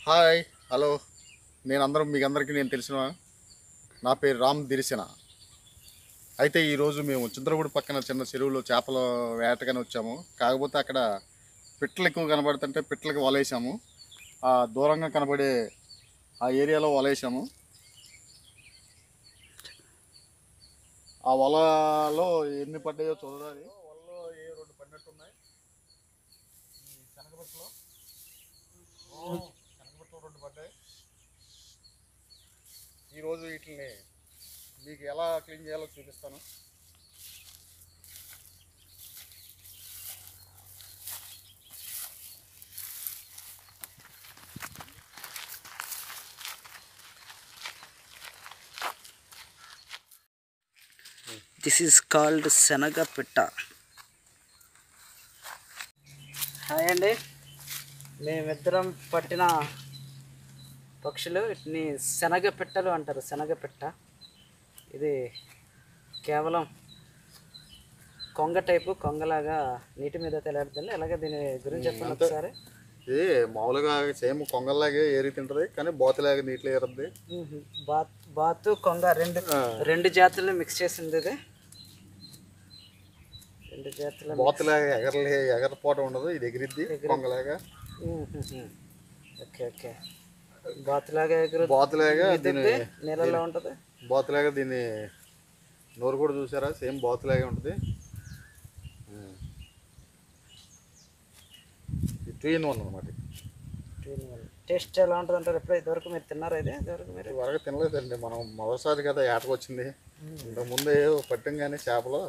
Hi hello నేను అందరం మీకు అందరికీ నేను తెలిసిన నా పేరు రామ్ దిరిసిన అయితే ఈరోజు మేము చింతలగూడి పక్కన చిన్న చెరువులో చేపల వేటగానే వచ్చాము కాకపోతే అక్కడ పిట్టలు ఎక్కువ కనబడుతుంటే పిట్టలకి వలేసాము ఆ దూరంగా కనబడే ఆ ఏరియాలో వలేసాము ఆ వలలో ఎన్ని పడ్డాయో చూడాలి వలలో ఏ రెండు పడినట్టున్నాయి ఈ శనగపట్టులో శనగపట్టులో రెండు పడ్డాయి ఈరోజు వీటిని మీకు ఎలా క్లీన్ చేయాలో చూపిస్తాను దిస్ ఈజ్ కాల్డ్ శనగ పిట్ట హాయ్ అండి మేమిద్దరం పట్టిన పక్షులు వీటిని శనగ పిట్టలు అంటారు శనగ పిట్ట ఇది కేవలం కొంగ టైపు కొంగలాగా నీటి మీద తెలాడుతుంది అలాగే దీని గురించి చెప్పండి ఒకసారి ఇది మామూలుగా సేమ్ కొంగల్లాగే ఏరి తింటది కానీ బోతలాగా నీటిలో ఏరుద్ది మ్మ్. బాత్ బాతు కొంగ రెండు రెండు జాతులు మిక్స్ చేసింది ఇది రెండు జాతులు బోతలాగా ఎగరలే ఎగరపోవడం ఉండదు ఇది ఎగిరిద్ది కొంగలాగా ఓకే ఓకే బాతులాగా ఎగురు బోతలాగా దీని నీళ్ళలో ఉంటుంది బోతలాగా దీన్ని నోరు కూడా చూసారా సేమ్ బోతలాగే ఉంటుంది టూ ఇన్ వన్ అనమాట టేస్ట్ ఎలా ఉంటుంది అంటారు ఎప్పుడు ఇదివరకు మీరు తిన్నారా ఇది ఇదివరకు మీరు వరకు తినలేదండి మనం మొదటిసారి కదా ఏటకు వచ్చింది ఇంతకుముందు ఏదో పట్టిం కానీ చేపలు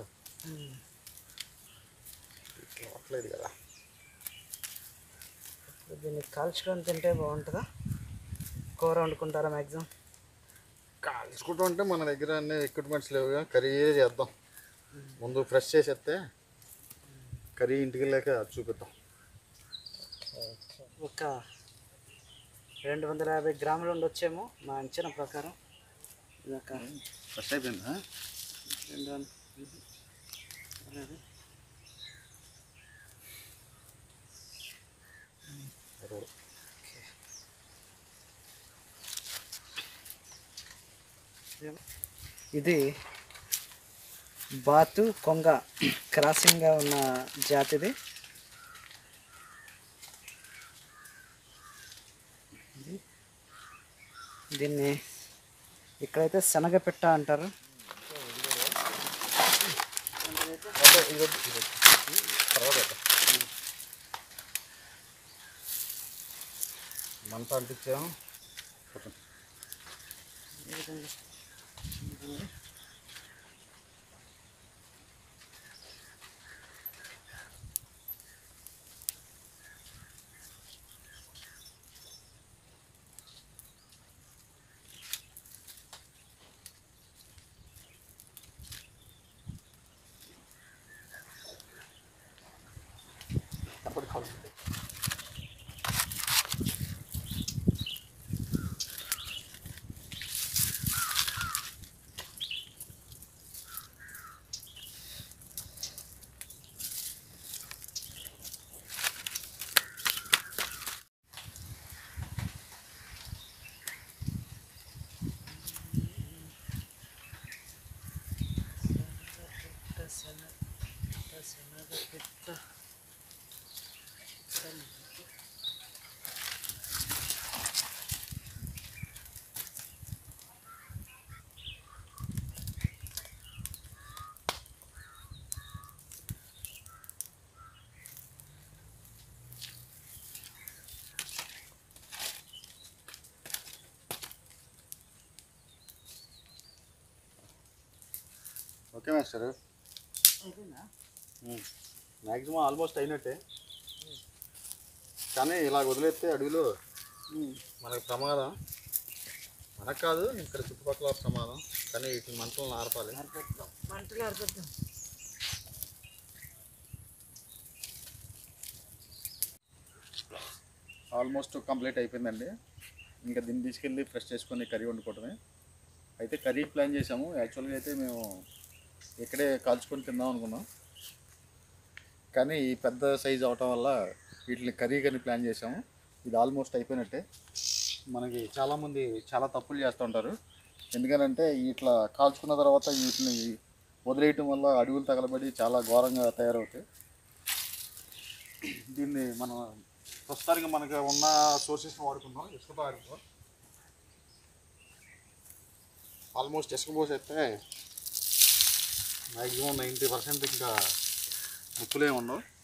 ఇట్లా అవ్వట్లేదు కదా దీన్ని కాల్చుకొని తింటే బాగుంటుందా కూర వండుకుంటారా మ్యాక్సిమం కాల్చుకుంటూ ఉంటే మన దగ్గర అన్ని ఎక్విప్మెంట్స్ లేవుగా కర్రీ చేద్దాం ముందు ఫ్రెష్ చేసేస్తే కర్రీ ఇంటికి వెళ్ళాక చూపిద్దాం ఒక రెండు వందల యాభై గ్రాములు ఉండొచ్చేమో మా అంచనా ప్రకారం ఇది ఒక ఫ్రెష్ అయిపోయిందా రెండు వందల అలాగే. ఇది బాతు కొంగ క్రాసింగ్గా ఉన్న జాతిది ఇది. దీన్ని ఇక్కడైతే శనగపిట్ట అంటారు మంట అంటించాం అప్పుడు కలుస్తుంది ఓకే మాస్టర్ మ్యాక్సిమం ఆల్మోస్ట్ అయినట్టే కానీ ఇలా వదిలేస్తే అడవిలో మనకు ప్రమాదం మనకు కాదు ఇక్కడ చుట్టుపక్కల ప్రమాదం కానీ వీటి మంటలను ఆర్పాలి మంటలు అర్థం ఆల్మోస్ట్ కంప్లీట్ అయిపోయిందండి ఇంకా దీన్ని తీసుకెళ్ళి ఫ్రెష్ చేసుకొని కర్రీ వండుకోవటమే అయితే కర్రీ ప్లాన్ చేసాము యాక్చువల్గా అయితే మేము ఇక్కడే కాల్చుకొని తిందాం అనుకున్నాం కానీ ఈ పెద్ద సైజ్ అవటం వల్ల వీటిని కర్రీ కానీ ప్లాన్ చేసాము ఇది ఆల్మోస్ట్ అయిపోయినట్టే మనకి చాలామంది చాలా తప్పులు చేస్తూ ఉంటారు ఎందుకనంటే ఇట్లా కాల్చుకున్న తర్వాత వీటిని వదిలేయటం వల్ల అడవులు తగలబడి చాలా ఘోరంగా తయారవుతాయి దీన్ని మనం ప్రస్తుతానికి మనకి ఉన్న సోర్సెస్ని వాడుకుందాం ఇసుకతో ఆడుకుందాం ఆల్మోస్ట్ ఇసుక పోసేస్తే మ్యాక్సిమం నైంటీ పర్సెంట్ ఇంకా ముప్పులే ఉండవు